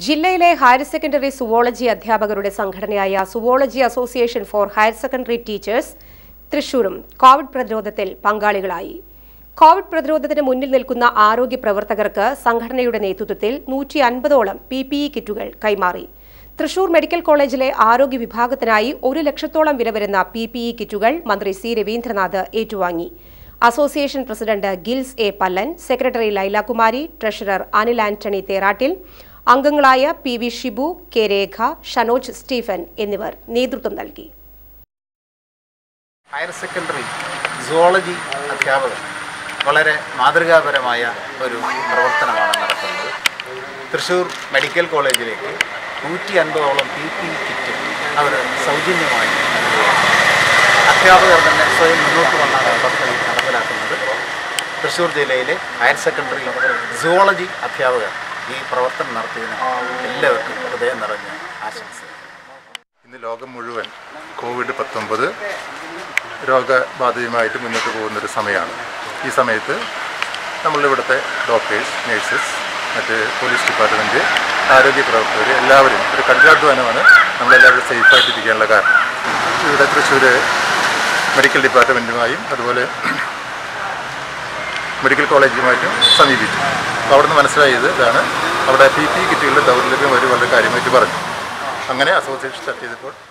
ജില്ലയിലെ higher secondary zoology അധ്യാപകരുടെ സംഘടനയായ zoology association for higher secondary teachers തൃശൂരും കോവിഡ് പ്രതിരോധത്തിൽ പങ്കാളികളായി കോവിഡ് പ്രതിരോധത്തിന് മുന്നിൽ നിൽക്കുന്ന ആരോഗ്യ പ്രവർത്തകർക്ക് സംഘടനയുടെ നേതൃത്വത്തിൽ നൂറ്റി അൻപതോളം പി പി ഇ കിറ്റുകൾ കൈമാറി തൃശൂർ മെഡിക്കൽ കോളേജിലെ ആരോഗ്യ വിഭാഗത്തിനായി ഒരു ലക്ഷത്തോളം വില വരുന്ന പി പി ഇ കിറ്റുകൾ മന്ത്രി സി രവീന്ദ്രനാഥ് ഏറ്റുവാങ്ങി association president Gils A Pallan secretary Lailakumari treasurer Anil Antony Therattil അംഗങ്ങളായ P V Shibu K Rekha Shanoj Stephen എന്നിവർ നേതൃത്വം നൽകി ഹയർ സെക്കൻഡറി സുവോളജി അധ്യാപകർ വളരെ മാതൃകാപരമായ ഒരു പ്രവർത്തനമാണ് നടത്തുന്നത് തൃശ്ശൂർ മെഡിക്കൽ കോളേജിലേക്ക് നൂറ്റി അൻപതോളം പി പി കിറ്റ് അവർ സൗജന്യമായി നൽകുകയാണ് അധ്യാപകർ തന്നെ സ്വയം മുന്നോട്ട് വന്നാണ് പദ്ധതി നടപ്പിലാക്കുന്നത് തൃശ്ശൂർ ജില്ലയിലെ ഹയർ സെക്കൻഡറി സുവോളജി അധ്യാപകർ ഈ പ്രവർത്തനം നടത്തിയതിന് എല്ലാവർക്കും ഹൃദയം നിറഞ്ഞ ആശംസ ഇന്ന് ലോകം മുഴുവൻ കോവിഡ് പത്തൊമ്പത് രോഗബാധയുമായിട്ട് മുന്നോട്ട് പോകുന്നൊരു സമയമാണ് ഈ സമയത്ത് നമ്മളിവിടുത്തെ ഡോക്ടേഴ്സ് നേഴ്സസ് മറ്റ് പോലീസ് ഡിപ്പാർട്ട്മെൻറ്റ് ആരോഗ്യ പ്രവർത്തകർ എല്ലാവരും ഒരു കഠിനാധ്വാനമാണ് നമ്മളെല്ലാവരും സേഫായിട്ടിരിക്കാനുള്ള കാരണം ഇവിടെ തൃശ്ശൂർ മെഡിക്കൽ ഡിപ്പാർട്ട്മെൻറ്റുമായും അതുപോലെ മെഡിക്കൽ കോളേജുമായിട്ടും സമീപിച്ചു അപ്പോൾ അവിടുന്ന് മനസ്സിലായത് ഇതാണ് അവിടെ പി പി കിറ്റുകളുടെ ദൗർലഭ്യം അവർ വളരെ കാര്യമായിട്ട് പറഞ്ഞു അങ്ങനെ അസോസിയേഷൻ സ്റ്റാർട്ട് ചെയ്തപ്പോൾ